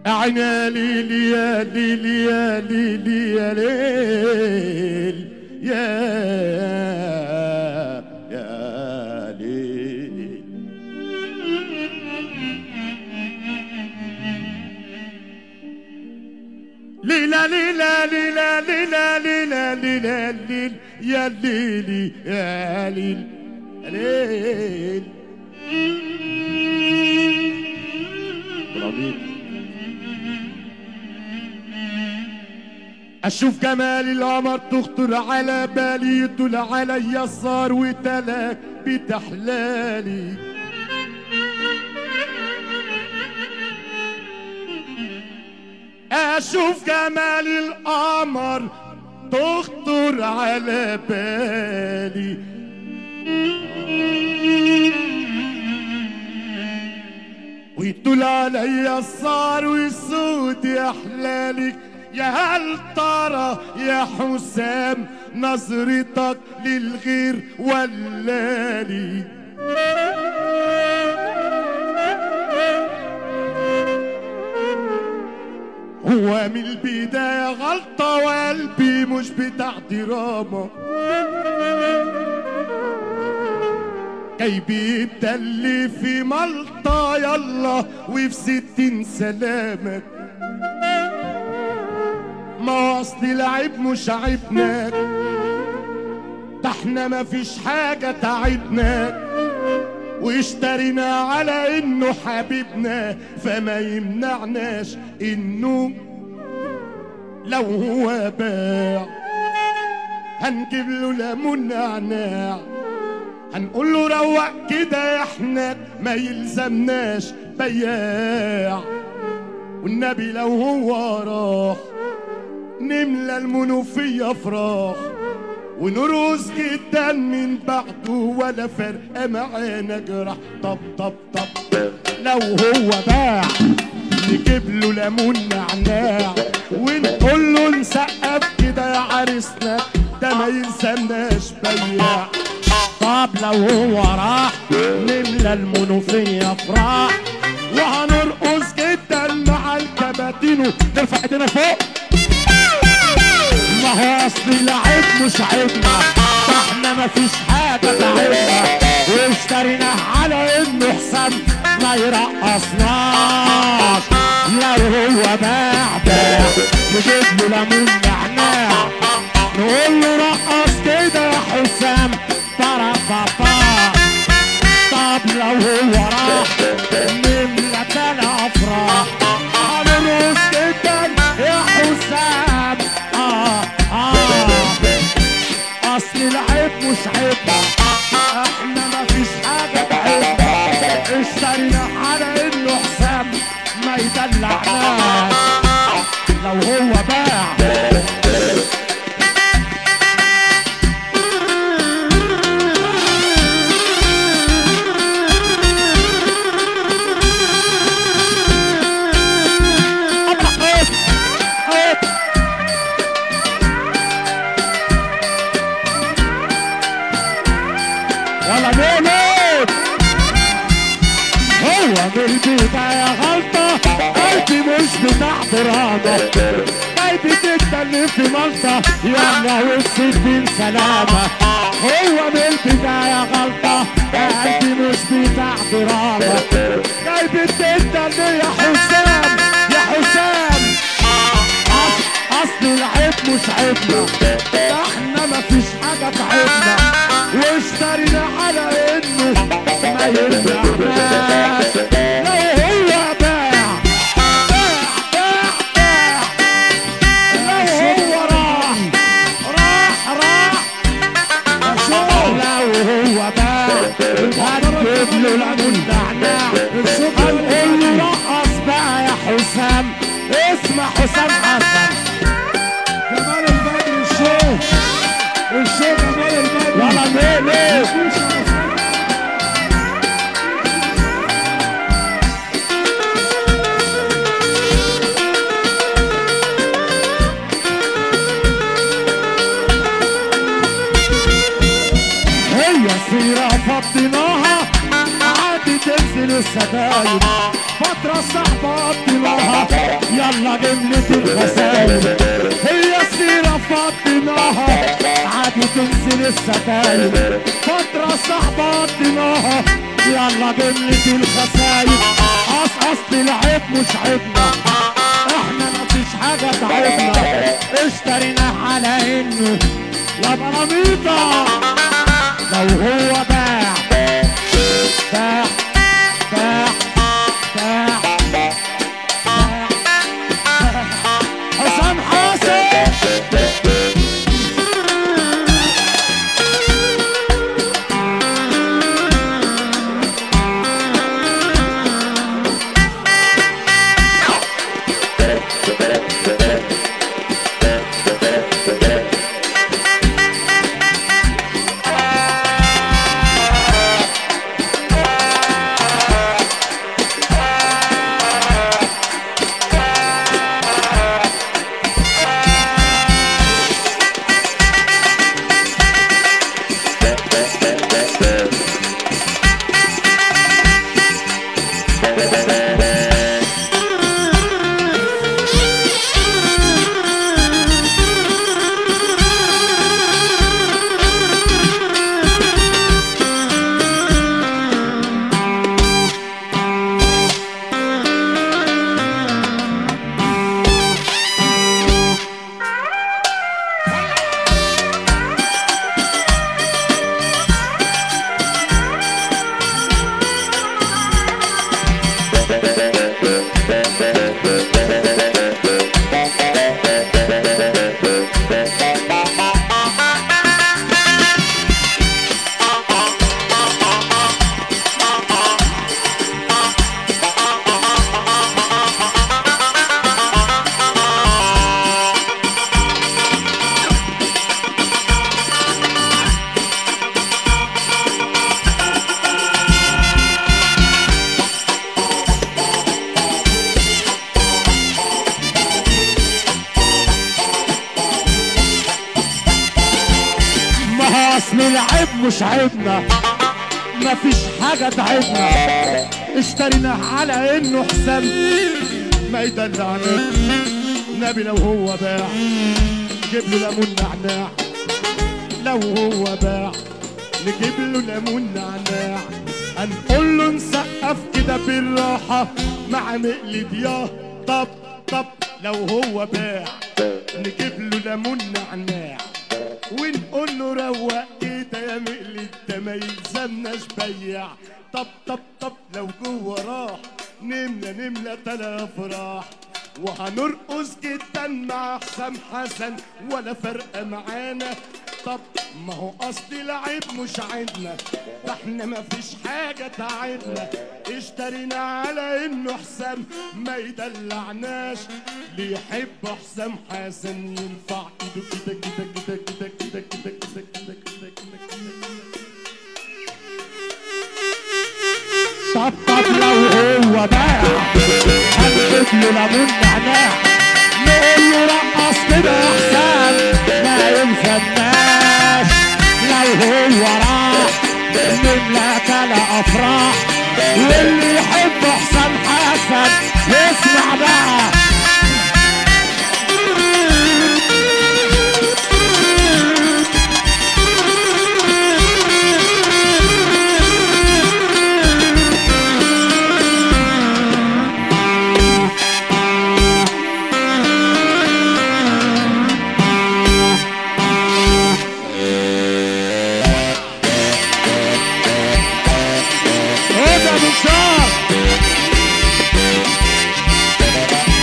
عين يا ليل يا ليل يا ليل يا ليل يا يا ليل ليلى ليلى ليلى ليلى ليلى ليلى ليل يا ليلي يا ليل يا ليل برافو اشوف جمال القمر تخطر على بالي يطول علي الصار وتلاك بتحلالي اشوف جمال القمر تخطر على بالي ويطول علي الصار والسود يا حلالك يا هل ترى يا حسام نظرتك للغير ولالي هو من البداية غلطة وقلبي مش بتاع دراما جاي بيتدلي في ملطة يلا وفي ستين سلامك ما اصل العيب مش عيبنا ده احنا مفيش حاجة تعبنا واشترينا على انه حبيبنا فما يمنعناش انه لو هو باع هنجيب له ليمون نعناع هنقول له روق كده يا احنا ما يلزمناش بياع والنبي لو هو راح نملى المنوفية فراخ ونرقص جدا من بعده ولا فرقة معانا جرح طب طب طب لو هو باع نجيب له ليمون نعناع ونقول له نسقف كده يا عريسنا ده ما يلزمناش بياع طب لو هو راح نملى المنوفية افراح وهنرقص جدا مع الكباتينو نرفع ايدينا فوق ما هو اصل العيب مش عيبنا ده احنا مفيش حاجة تعبنا واشتريناه على انه حسام ما يرقصناش لو هو باع باع نجيب له ليمون نعناع نقول له رقص كده يا حسام طرفا طب لو هو راح نملى تلا افراح هنرقص جدا يا حسام اه اه اصل العيب مش عيبنا احنا مفيش حاجه تعبنا اشترينا على انه حسام ما يدلعناش لو هو باع أبرح إيه؟ إيه؟ ولا مولود هو من البداية غلطة قلبي مش بتاع دراما قلبي تتكلم في ملطة يلا والستين سلامة هو من البداية غلطة قلبي مش بتاع دراما قلبي تتكلم يا حسام يا حسام أص- اصل العيب مش عيبنا ده احنا مفيش حاجة تعبنا واشترينا على انه ما ينفعناش لو هو باع باع باع باع لو هو راح راح راح لو هو باع هنجيب له ليمون نعناع هنقول له رقص بقى يا حسام اسمع حسام حسن جمال البدر الشو الشو جمال البدر يلا ليه ليه هي سيرة فضيناها عادت تنزل الستاير فترة صعبة قضيناها يلا جملة الخساير هي السيرة فضيناها عادي تنزل الستاير فترة صعبة قضيناها يلا جملة الخساير قصقص العيب مش عيبنا احنا مفيش حاجة تعبنا اشترينا على انه يا براميطة لو هو باع باع باع باع باع حسام حسن ما هو اصل العيب مش عيبنا مفيش حاجة تعبنا اشتريناه على انه حسام ما يدلعنا نبي لو هو باع جيب له ليمون نعناع لو هو باع نجيب له ليمون نعناع هنقول له نسقف كده بالراحة مع مقلب يا طب طب لو هو باع نجيب له ليمون نعناع ونقول له روق كده يا مقلب ده ما يلزمناش بياع طب طب طب لو جوه راح نملى نملى تلا افراح وهنرقص جدا مع حسام حسن ولا فرق معانا طب ما هو اصل العيب مش عندنا ده احنا ما فيش حاجة تعبنا اشترينا على انه حسام ما يدلعناش اللي يحب حسام حسن ينفع ايده كده كده كده كده كده كده كده كده كده كده كده طب طب لو هو باع هنجيب له ليمون نعناع نقول له رقص كده يا حسام ما يلزمناش لو هو راح نملى تلا افراح واللي يحب حسام حسن يسمع بقى ايه ده بشار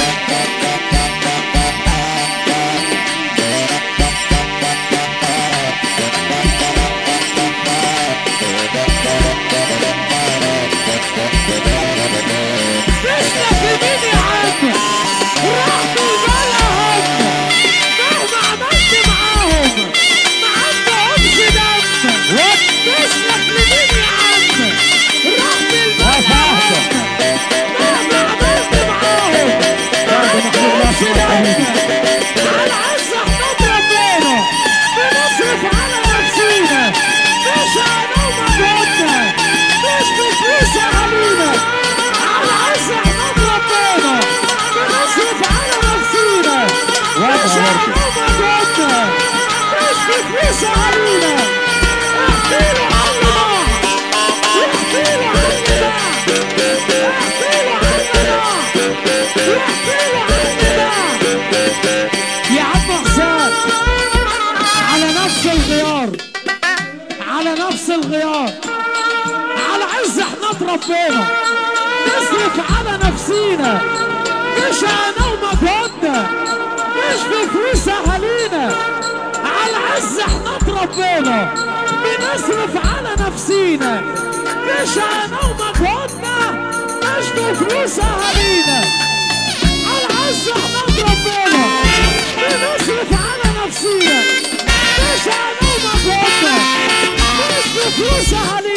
بفلوس اهالينا احكي له عني بقى احكي له عني بقى احكي له عني بقى احكي له عني بقى يا عم حسام على نفس الغيار على نفس الغيار على عز احنا اتربينا نصرف على نفسينا مش انا ومجهودنا مش بفلوس اهالينا على عز احنا اتربينا بنصرف على نفسينا مش انا ومجهودنا مش بفلوس اهالينا على عز احنا اتربينا بنصرف على نفسينا مش انا ومجهودنا مش بفلوس اهالينا